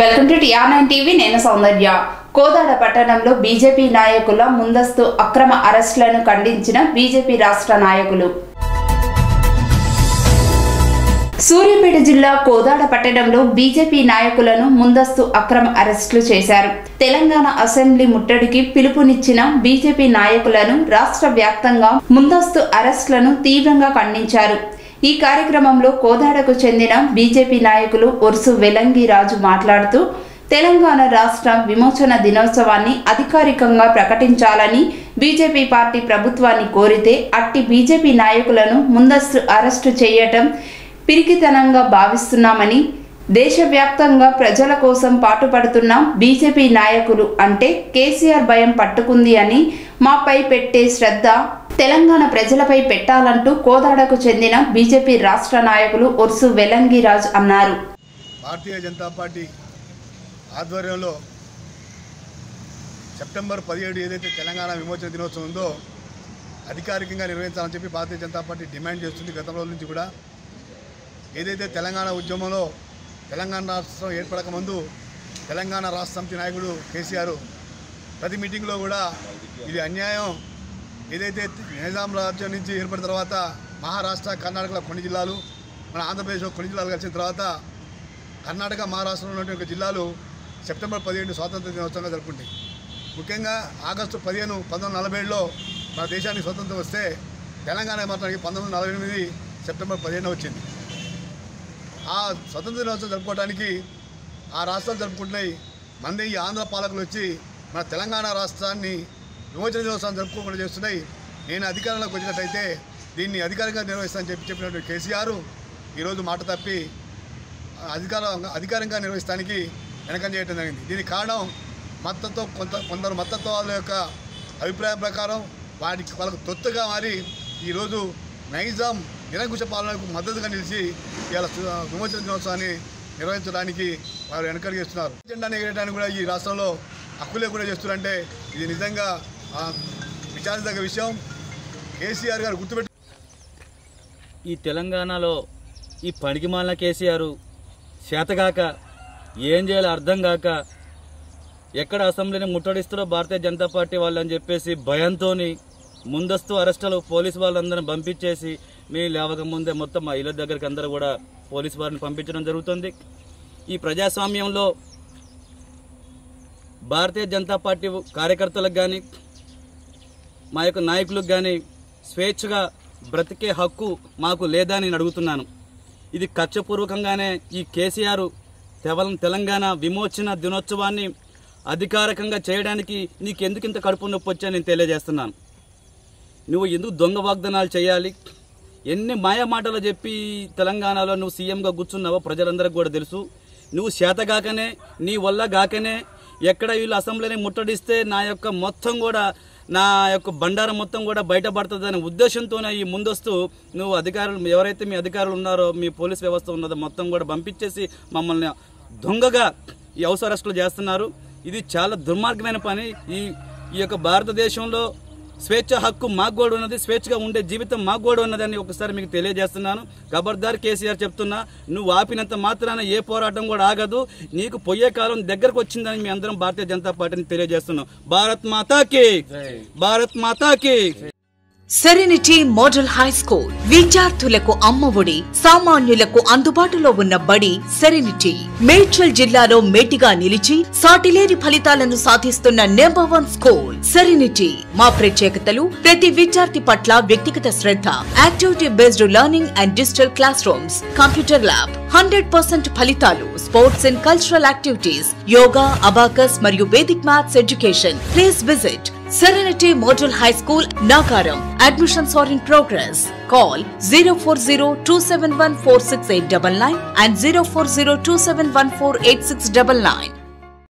Welcome to TR nine TV నేను సౌందర్య కోదాడ పట్టణంలో BJP నాయకుల ముందస్తు అక్రమ అరెస్టులను ఖండించిన బీజేపీ రాష్ట్ర నాయకులు సూర్యాపేట జిల్లా కోదాడ పట్టణంలో బీజేపీ నాయకులను ముందస్తు అక్రమ అరెస్టులు చేశారు తెలంగాణ అసెంబ్లీ ముట్టడికి పిలుపునిచ్చిన బీజేపీ నాయకులను రాష్ట్ర వ్యాప్తంగా ముందస్తు అరెస్టులను తీవ్రంగా ఖండించారు ఈ కార్యక్రమంలో కోదాడకు చెందిన బీజేపీ నాయకులు ఒరుసు వెలంగి రాజు మాట్లాడుతూ తెలంగాణ రాష్ట్ర విమోచన దినోత్సవాన్ని అధికారికంగా ప్రకటించాలని బీజేపీ పార్టీ ప్రభుత్వాన్ని కోరితే అట్టి బీజేపీ నాయకులను ముందస్తు అరెస్టు చేయటం పిరికితనంగా భావిస్తున్నామని దేశవ్యాప్తంగా ప్రజల కోసం పాటుపడుతున్న బీజేపీ నాయకులు అంటే కేసీఆర్ భయం పట్టుకుంది అని మాపై పెట్టే శ్రద్ధ తెలంగాణ ప్రజలపై పెట్టాలంటూ కోదాడకు చెందిన బీజేపీ రాష్ట్ర నాయకులు ఒర్సు వెలంగిరాజ్ అన్నారు భారతీయ జనతా పార్టీ ఆధ్వర్యంలో సెప్టెంబర్ పదిహేడు ఏదైతే తెలంగాణ విమోచన దినోత్సవం ఉందో అధికారికంగా నిర్వహించాలని చెప్పి భారతీయ జనతా పార్టీ డిమాండ్ చేస్తుంది గత రోజుల నుంచి కూడా ఏదైతే తెలంగాణ ఉద్యమంలో తెలంగాణ రాష్ట్రం ఏర్పడక ముందు తెలంగాణ రాష్ట్ర సమితి నాయకుడు కేసీఆర్ ప్రతి మీటింగ్లో కూడా ఇది అన్యాయం ఏదైతే నిజాం రాజ్యం నుంచి ఏర్పడిన తర్వాత మహారాష్ట్ర కర్ణాటకలో కొన్ని జిల్లాలు మన ఆంధ్రప్రదేశ్లో కొన్ని జిల్లాలు కలిసిన తర్వాత కర్ణాటక మహారాష్ట్రలో ఉన్నటువంటి జిల్లాలు సెప్టెంబర్ పదిహేడు స్వాతంత్ర దినోత్సవంగా జరుపుకుంటాయి ముఖ్యంగా ఆగస్టు పదిహేను పంతొమ్మిది నలభై ఏడులో మన దేశానికి స్వతంత్రం వస్తే తెలంగాణ మాత్రానికి పంతొమ్మిది నలభై ఎనిమిది సెప్టెంబర్ పదిహేను వచ్చింది ఆ స్వతంత్ర దినోత్సవం జరుపుకోవడానికి ఆ రాష్ట్రాలు జరుపుకుంటున్నాయి మంది ఈ ఆంధ్ర పాలకులు వచ్చి మన తెలంగాణ రాష్ట్రాన్ని విమోచన దినోత్సవం జరుపుకోకుండా చేస్తున్నాయి నేను అధికారంలోకి వచ్చినట్టయితే దీన్ని అధికారికంగా నిర్వహిస్తానని చెప్పి చెప్పినటువంటి కేసీఆర్ ఈరోజు మాట తప్పి అధికార అధికారంగా నిర్వహిస్తానికి వెనకం చేయడం జరిగింది దీనికి కారణం మద్దతుతో కొంత కొందరు మద్దతువాదుల యొక్క అభిప్రాయం ప్రకారం వాటికి వాళ్ళకు తొత్తుగా మారి ఈరోజు నైజాం నిరంకుశ పాలనకు మద్దతుగా నిలిచి ఇవాళ సు- విమోచన దినోత్సవాన్ని నిర్వహించడానికి వారు వెనకడుగు చేస్తున్నారు జెండాని ఎగరేయడానికి కూడా ఈ రాష్ట్రంలో హక్కులే కూడా చేస్తున్నారంటే ఇది నిజంగా ఆ, విచారించదగ్గ విషయం కేసీఆర్ గారు గుర్తుపెట్టి ఈ తెలంగాణలో ఈ పనికిమాలిన కేసీఆర్ చేతగాక ఏం చేయాలో అర్థం కాక ఎక్కడ అసెంబ్లీని ముట్టడిస్తారో భారతీయ జనతా పార్టీ వాళ్ళు అని చెప్పేసి భయంతో ముందస్తు అరెస్టులు పోలీసు వాళ్ళందరిని పంపించేసి మీ లేవక ముందే మొత్తం మా ఇళ్ళ దగ్గరికి అందరూ కూడా పోలీసు వారిని పంపించడం జరుగుతుంది ఈ ప్రజాస్వామ్యంలో భారతీయ జనతా పార్టీ కార్యకర్తలకు కానీ మా యొక్క నాయకులకు కానీ స్వేచ్ఛగా బ్రతికే హక్కు మాకు లేదా అని నేను అడుగుతున్నాను ఇది కక్షపూర్వకంగానే ఈ కేసీఆర్ కేవలం తెలంగాణ విమోచన దినోత్సవాన్ని అధికారికంగా చేయడానికి నీకెందుకు ఇంత కడుపు నొప్పి వచ్చా నేను తెలియజేస్తున్నాను నువ్వు ఎందుకు దొంగ వాగ్దానాలు చేయాలి ఎన్ని మాయ మాటలు చెప్పి తెలంగాణలో నువ్వు సీఎంగా కూర్చున్నావో ప్రజలందరికీ కూడా తెలుసు నువ్వు చేతగాకనే నీ వల్ల గాకనే ఎక్కడ వీళ్ళు అసెంబ్లీని ముట్టడిస్తే నా యొక్క మొత్తం కూడా నా యొక్క బండారం మొత్తం కూడా బయటపడుతుందనే ఉద్దేశంతోనే ఈ ముందస్తు నువ్వు అధికారులు ఎవరైతే మీ అధికారులు ఉన్నారో మీ పోలీస్ వ్యవస్థ ఉన్నదో మొత్తం కూడా పంపించేసి మమ్మల్ని దొంగగా ఈ హౌస్ అరెస్టులు చేస్తున్నారు ఇది చాలా దుర్మార్గమైన పని ఈ ఈ యొక్క భారతదేశంలో స్వేచ్ఛ హక్కు మాకు కూడా ఉన్నది స్వేచ్ఛగా ఉండే జీవితం మాకు కూడా ఉన్నదని ఒకసారి మీకు తెలియజేస్తున్నాను ఖబర్దార్ కేసీఆర్ చెప్తున్నా నువ్వు ఆపినంత మాత్రాన ఏ పోరాటం కూడా ఆగదు నీకు పోయే కాలం దగ్గరకు వచ్చిందని మీ అందరం భారతీయ జనతా పార్టీని తెలియజేస్తున్నాం భారత్ మాతాకి భారత్ మాతాకి సెరెనిటీ మోడల్ హై స్కూల్ విద్యార్థులకు అమ్మఒడి సామాన్యులకు అందుబాటులో ఉన్న బడి సెరెనిటీ మేడ్చల్ జిల్లాలో మేటిగా నిలిచి సాటిలేని ఫలితాలను సాధిస్తున్న నెంబర్ వన్ స్కూల్ సెరెనిటీ మా ప్రత్యేకతలు ప్రతి విద్యార్థి పట్ల వ్యక్తిగత శ్రద్ధ activity based learning and digital classrooms computer lab hundred percent ఫలితాలు sports and cultural activities yoga abacus మరియు Vedic maths education please visit Serenity Model High School, Nagaram. Admissions are in progress. Call 040 and 040